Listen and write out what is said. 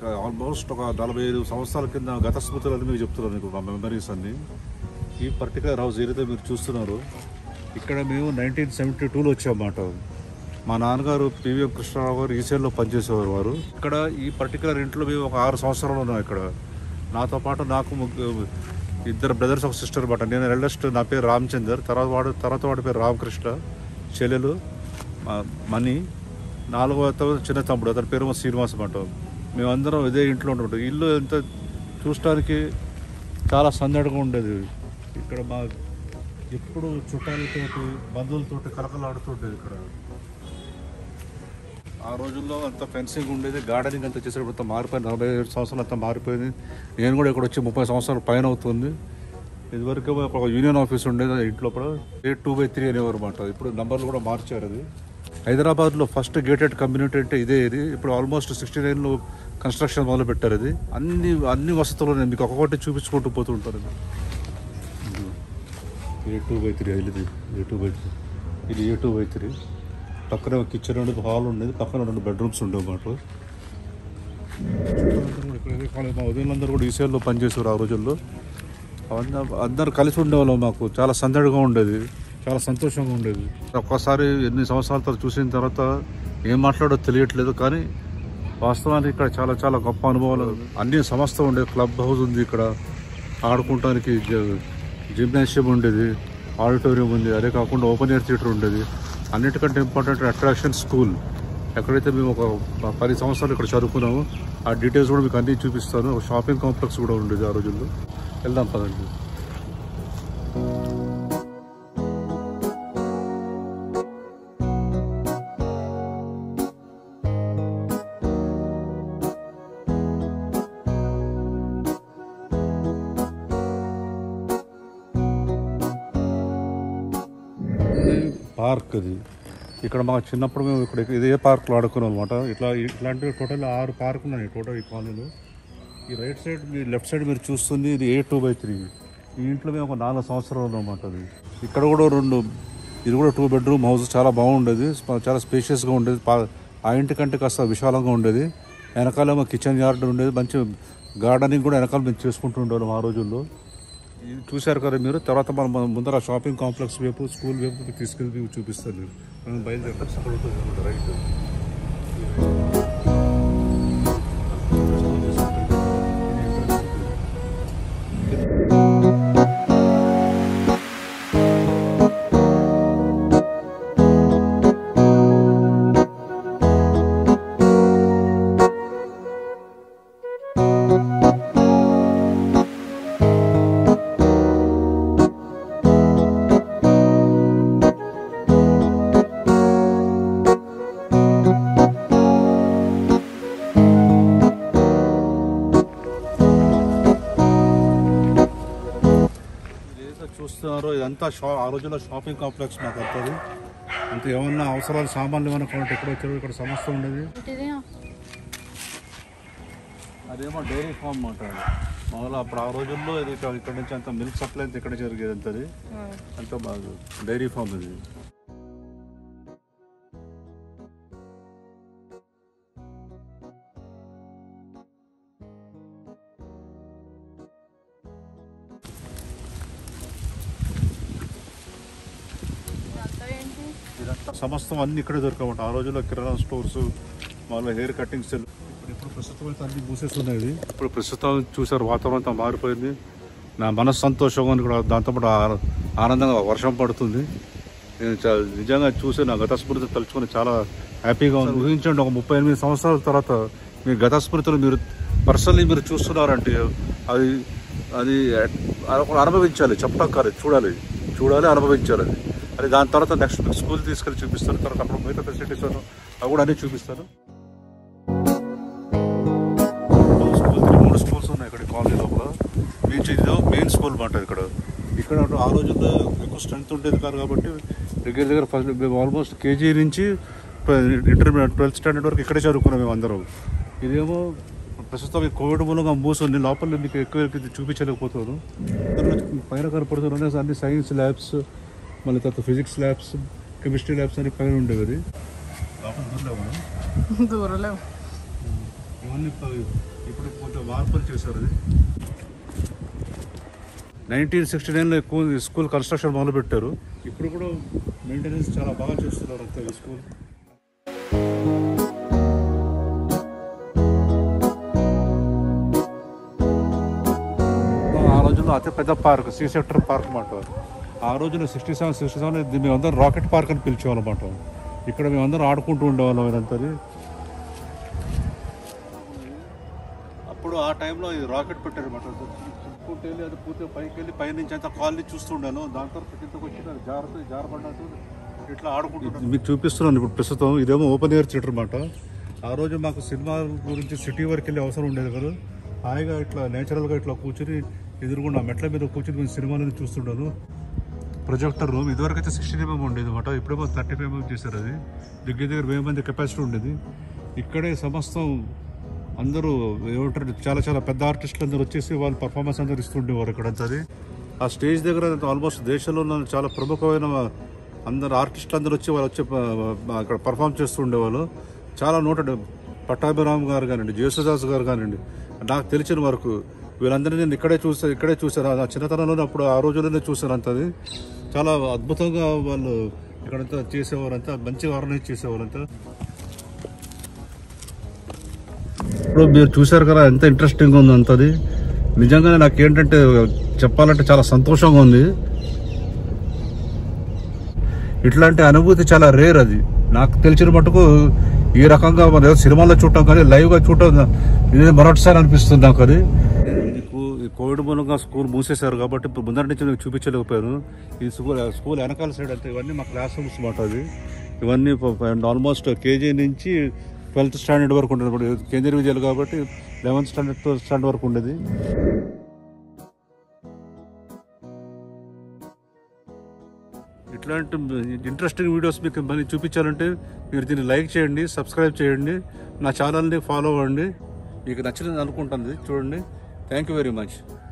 Almost ఒక నలభై ఐదు సంవత్సరాల కింద గత స్మృతులని మీకు చెప్తున్నాను మీకు మా మెమరీస్ అన్ని ఈ పర్టికులర్ హౌస్ ఏదైతే మీరు చూస్తున్నారు ఇక్కడ మేము నైన్టీన్ సెవెంటీ టూలో వచ్చామన్నమాట మా నాన్నగారు పివిఎం కృష్ణారావు గారు ఈసీఎల్లో పనిచేసేవారు వారు ఇక్కడ ఈ పర్టికులర్ ఇంట్లో మేము ఒక ఆరు సంవత్సరాలు ఉన్నాం ఇక్కడ నాతో పాటు నాకు ముగ్గు- ఇద్దరు బ్రదర్స్ ఒక సిస్టర్ అనమాట నేను ఎల్డెస్ట్ నా పేరు రామచందర్ తర్వాత వాడు తర్వాత వాడి పేరు రామకృష్ణ చెల్లెలు మా- మణి నాలుగో అతను చిన్న తమ్ముడు అతని పేరు శ్రీనివాస్ అనమాట మేమందరం ఇదే ఇంట్లో ఉంటుంటాం ఇల్లు ఎంత చూడటానికి చాలా సందడిగా ఉండేది ఇక్కడ మా ఎప్పుడు చుట్టాలతోటి బంధువులతోటి కలకలాడుతుండేది ఇక్కడ ఆ రోజుల్లో అంత ఫెన్సింగ్ ఉండేది గార్డెనింగ్ అంతా చేసేటప్పుడు అంతా మారిపోయింది నలభై ఏడు సంవత్సరాలు అంతా మారిపోయింది నేను కూడా ఇక్కడ వచ్చి ముప్పై సంవత్సరాల పైన అవుతుంది ఇదివరకు ఒక యూనియన్ ఆఫీస్ ఉండేది ఆ ఇంట్లో కూడా ఎయిట్ టూ బై త్రీ అనేవారు అనమాట ఇప్పుడు నంబర్లు కూడా మార్చారు అది హైదరాబాద్లో ఫస్ట్ గేటెడ్ కమ్యూనిటీ అంటే ఇదే ఇది ఇప్పుడు ఆల్మోస్ట్ సిక్స్టీ నైన్లో కన్స్ట్రక్షన్ మొదలు పెట్టారు ఇది అన్ని అన్ని వసతులు ఉన్నాయి మీకు ఒక్కొక్కటి చూపించుకుంటూ పోతుంటారు ఇది ఏ టూ బై త్రీ ఇది ఏ టూ బై త్రీ ఇది ఏ టూ బై త్రీ పక్కన ఒక కిచెన్ ఉండేది హాల్ ఉండేది పక్కన రెండు బెడ్రూమ్స్ ఉండేవి అన్నమాట మా ఉదయంలందరూ కూడా ఈసీఎల్లో పనిచేసేవారు ఆ రోజుల్లో అందరూ అందరు కలిసి ఉండేవాళ్ళం మాకు చాలా సందడిగా ఉండేది చాలా సంతోషంగా ఉండేది ఒక్కసారి ఎన్ని సంవత్సరాల తర్వాత చూసిన తర్వాత ఏం మాట్లాడో తెలియట్లేదు కానీ వాస్తవానికి ఇక్కడ చాలా చాలా గొప్ప అనుభవాలు అన్ని సంస్థ ఉండేది క్లబ్ హౌస్ ఉంది ఇక్కడ ఆడుకోవటానికి జ- జిమ్నాషియం ఉండేది ఆడిటోరియం ఉంది అదే కాకుండా ఓపెన్ ఎయిర్ థియేటర్ ఉండేది అన్నిటికంటే ఇంపార్టెంట్ అట్రాక్షన్ స్కూల్ ఎక్కడైతే మేము ఒక ప- పది సంవత్సరాలు ఇక్కడ చదువుకున్నామో ఆ డీటెయిల్స్ కూడా మీకు అన్నీ చూపిస్తాను ఒక షాపింగ్ కాంప్లెక్స్ కూడా ఉండేది ఆ రోజుల్లో వెళ్దాం పదండి ఇది పార్క్ ఇది ఇక్కడ మా చిన్నప్పుడు మేము ఇక్కడ ఇదే పార్క్లో ఆడుకున్నాం అనమాట ఇట్లా ఇట్లాంటి టోటల్ ఆరు పార్క్ ఉన్నాయి టోటల్ ఈ కాలనీలో ఈ రైట్ సైడ్ మీ లెఫ్ట్ సైడ్ మీరు చూస్తుంది ఇది ఏ టూ బై త్రీ ఈ ఇంట్లో మేము ఒక నాలుగు సంవత్సరాలు అనమాట అది ఇక్కడ కూడా రెండు ఇది కూడా టూ బెడ్రూమ్ హౌస్ చాలా బాగుండేది స్ప- చాలా స్పేషియస్గా ఉండేది పా- ఆ ఇంటి కంటే కాస్త విశాలంగా ఉండేది వెనకాల కిచెన్ యార్డ్ ఉండేది మంచి గార్డెనింగ్ కూడా వెనకాల మేము చేసుకుంటూ ఉండేవాళ్ళం ఆ రోజుల్లో ఇది చూశారు కదా మీరు తర్వాత మనం మనం ముందర షాపింగ్ కాంప్లెక్స్ వైపు స్కూల్ వైపు తీసుకెళ్ళి మీకు చూపిస్తాను నేను మనం బయలుదేరుతాం అక్కడ ఉంటుంది అన్నమాట, రైట్ ఏదైతే చూస్తున్నారో ఇదంతా షా ఆ రోజుల్లో షాపింగ్ కాంప్లెక్స్ మాకు వస్తుంది అంత ఏమన్నా అవసరాలు సామాన్లు ఏమైనా కొనట్టు ఎక్కడ వచ్చారు ఇక్కడ సమస్య ఉండేది ఏంటిది అదేమో డైరీ ఫామ్ అంటారు మామూలు అప్పుడు ఆ రోజుల్లో ఇది ఇక్కడ ఇక్కడ నుంచి అంత మిల్క్ సప్లై అంతా ఇక్కడ జరిగేది అంతది అంత బాగా డైరీ ఫామ్ ఇది ఇదంతా ఏంటి ఇదంతా సమస్తం అన్ని ఇక్కడే దొరకమంట ఆ రోజుల్లో కిరాణా స్టోర్స్ వాళ్ళ హెయిర్ కటింగ్ సెల్ ఇప్పుడు ఇప్పుడు ప్రస్తుతం అయితే అన్ని మూసేస్తున్నాయి ఇప్పుడు ప్రస్తుతం చూసారు వాతావరణం అంతా మారిపోయింది నా మనసు సంతోషంగా ఉంది కూడా దాంతోపాటు ఆ- ఆనందంగా వర్షం పడుతుంది నేను చా- నిజంగా చూసి నా గత స్మృతి తలుచుకొని చాలా హ్యాపీగా ఉంది ఊహించండి ఒక ముప్పై ఎనిమిది సంవత్సరాల తర్వాత మీ గత స్మృతులు మీరు పర్సనలీ మీరు చూస్తున్నారంటే అది అది అ- అనుభవించాలి చెప్పడం కాదు చూడాలి చూడాలి అనుభవించాలి అది అది దాని తర్వాత నెక్స్ట్ మీకు స్కూల్ తీసుకెళ్ళి చూపిస్తాను తర్వాత అప్పుడు మిగతా ఫెసిలిటీస్ అవి కూడా అన్నీ చూపిస్తాను స్కూల్ మూడు స్కూల్స్ ఉన్నాయి ఇక్కడ కాలనీ లోపల బీచ్ ఇదో మెయిన్ స్కూల్ మాట ఇక్కడ ఇక్కడ ఆ రోజుల్లో ఎక్కువ స్ట్రెంత్ ఉండేది కాదు కాబట్టి దగ్గర దగ్గర ఫస్ట్ మేము ఆల్మోస్ట్ కేజీ నుంచి ఇంటర్మీడియట్ ట్వెల్త్ స్టాండర్డ్ వరకు ఇక్కడే చదువుకున్నాం మేము అందరం ఇదేమో ప్రస్తుతం ఈ కోవిడ్ మూలంగా మూసుంది లోపల మీకు ఎక్కువ ఎక్కువ చూపించలేకపోతాను పైన కనపడుతున్న అన్ని సైన్స్ ల్యాబ్స్ మళ్ళీ తర్వాత ఫిజిక్స్ ల్యాబ్స్ కెమిస్ట్రీ ల్యాబ్స్ అన్ని పైన ఉండేవి అది లోపల దూరలేము మనం. దూరలేవు ఇవన్నీ ప- ఇప్పుడు కొంచెం మార్పులు చేశారు అది నైన్టీన్ సిక్స్టీ నైన్లో ఎక్కువ ఈ స్కూల్ కన్స్ట్రక్షన్ మొదలుపెట్టారు ఇప్పుడు కూడా మెయింటెనెన్స్ చాలా బాగా చేస్తున్నారు అంతే ఈ స్కూల్ ఆ రోజుల్లో అతి పెద్ద పార్క్ సి సెక్టర్ పార్క్ అన్నమాట ఆ రోజున సిక్స్టీ సెవెన్ సిక్స్టీ సెవెన్ మేమందరం రాకెట్ పార్క్ అని పిలిచేవాళ్ళం అన్నమాట ఇక్కడ మేమందరం ఆడుకుంటూ ఉండేవాళ్ళం ఇదంతా అప్పుడు ఆ టైంలో ఇది రాకెట్ పెట్టారు అనమాట చుట్టుకుంటూ వెళ్ళి అది పూర్తిగా పైకి వెళ్ళి పై నుంచి అంతా కాలనీ చూస్తుండాను దాని తర్వాత కిందకు వచ్చి అది జారుతూ జారపడ్డట్టు ఇట్లా ఆడుకుంటున్నాను మీకు చూపిస్తున్నాను ఇప్పుడు ప్రస్తుతం ఇదేమో ఓపెన్ ఎయిర్ థియేటర్ అనమాట ఆ రోజు మాకు సినిమా గురించి సిటీ వరకు వెళ్ళే అవసరం ఉండేది కదా హాయిగా ఇట్లా నేచురల్గా ఇట్లా కూర్చుని ఎదురుగుండా మెట్ల మీద కూర్చుని మేము సినిమాలను చూస్తుండాను ప్రొజెక్టర్ రూమ్ ఇదివరకు అయితే సిక్స్టీన్ ఎంఎం ఉండేది అనమాట ఇప్పుడేమో థర్టీ ఫైవ్ ఎంఎం చేశారు అది దగ్గర దగ్గర వెయ్యి మంది కెపాసిటీ ఉండేది ఇక్కడే సమస్తం అందరూ ఏమంటారు చాలా చాలా పెద్ద ఆర్టిస్టులు అందరూ వచ్చేసి వాళ్ళు పర్ఫార్మెన్స్ అందరూ ఇస్తుండేవారు ఇక్కడ అది ఆ స్టేజ్ దగ్గర ఆల్మోస్ట్ దేశంలో ఉన్న చాలా ప్రముఖమైన అందరు ఆర్టిస్టులు అందరూ వచ్చి వాళ్ళు వచ్చి ప- అక్కడ పర్ఫామ్ చేస్తూ ఉండేవాళ్ళు చాలా నోటెడ్ పట్టాభిరామ్ గారు కానివ్వండి జేసుదాస్ గారు కానివ్వండి నాకు తెలిసిన వరకు వీళ్ళందరినీ నేను ఇక్కడే చూసా ఇక్కడే చూశాను ఆ చిన్నతనంలోనే అప్పుడు ఆ రోజుల్లోనే చూశాను అంతది చాలా అద్భుతంగా వాళ్ళు ఇక్కడంతా చేసేవారంతా మంచిగా ఆర్గనైజ్ చేసేవారంతా ఇప్పుడు మీరు చూశారు కదా ఎంత ఇంట్రెస్టింగ్ ఉంది అంతది నిజంగానే నాకు ఏంటంటే చెప్పాలంటే చాలా సంతోషంగా ఉంది ఇట్లాంటి అనుభూతి చాలా రేర్ అది నాకు తెలిసిన మటుకు ఈ రకంగా మన ఏదో సినిమాలో చూడటం కానీ లైవ్ గా చూడటం ఇది మరొకసారి అనిపిస్తుంది నాకు అది మీకు ఈ కోవిడ్ మూలంగా స్కూల్ మూసేశారు కాబట్టి ఇప్పుడు ముందర నుంచి నేను చూపించలేకపోయాను ఈ స్కూల్ స్కూల్ వెనకాల సైడ్ అంతా ఇవన్నీ మా క్లాస్ రూమ్స్ మాట అది ఇవన్నీ ఆల్మోస్ట్ కేజీ నుంచి ట్వెల్త్ స్టాండర్డ్ వరకు ఉండేది ఇప్పుడు కేంద్రీయ విద్యాలయం కాబట్టి లెవెన్త్ స్టాండర్డ్ ట్వెల్త్ స్టాండర్డ్ వరకు ఉండేది ఇట్లాంటి ఇంట్రెస్టింగ్ వీడియోస్ మీకు మళ్ళీ చూపించాలంటే మీరు దీన్ని లైక్ చేయండి సబ్స్క్రైబ్ చేయండి నా ఛానల్ని ఫాలో అవ్వండి మీకు నచ్చింది అనుకుంటుంది చూడండి థ్యాంక్ యూ వెరీ మచ్